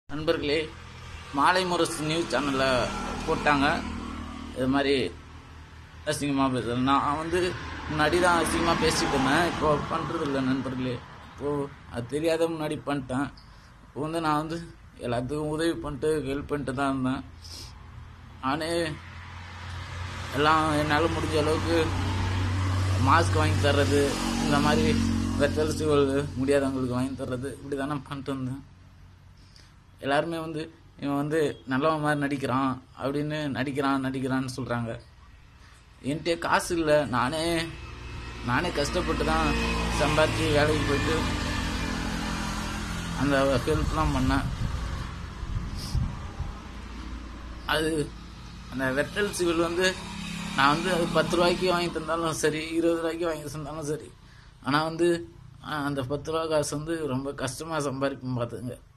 நண்பர்களே மாலை முரசு நியூஸ் சேனலில் போட்டாங்க இது மாதிரி அசிங்கமாக பேசுகிறேன் நான் வந்து முன்னாடி தான் அசிங்கமாக பேசிட்டு இருந்தேன் இப்போ பண்ணுறது இல்லை நண்பர்களே இப்போது அது தெரியாத முன்னாடி பண்ணிட்டேன் இப்போ வந்து நான் வந்து எல்லாத்துக்கும் உதவி பண்ணிட்டு ஹெல்ப் பண்ணிட்டு தான் இருந்தேன் நானே எல்லாம் என்னால் முடிஞ்ச அளவுக்கு மாஸ்க் வாங்கி தர்றது இந்த மாதிரி வெத்தல் சிவல் முடியாதவங்களுக்கு வாங்கி தர்றது இப்படி தானே பண்ணிட்டு இருந்தேன் எல்லாருமே வந்து இவன் வந்து நல்லவன் மாதிரி நடிக்கிறான் அப்படின்னு நடிக்கிறான் நடிக்கிறான்னு சொல்கிறாங்க என்கிட்ட காசு இல்லை நானே நானே கஷ்டப்பட்டு தான் சம்பாதிச்சு வேலைக்கு போயிட்டு அந்த ஹெல்ப்லாம் பண்ணேன் அது அந்த வெட்டல் சிவில் வந்து நான் வந்து அது பத்து ரூபாய்க்கு வாங்கி தந்தாலும் சரி இருபது ரூபாய்க்கு வாங்கி தந்தாலும் சரி ஆனால் வந்து ஆஹ், அந்த பத்து ரூபா காசு வந்து ரொம்ப கஷ்டமாக சம்பாதிப்பேன் பார்த்துங்க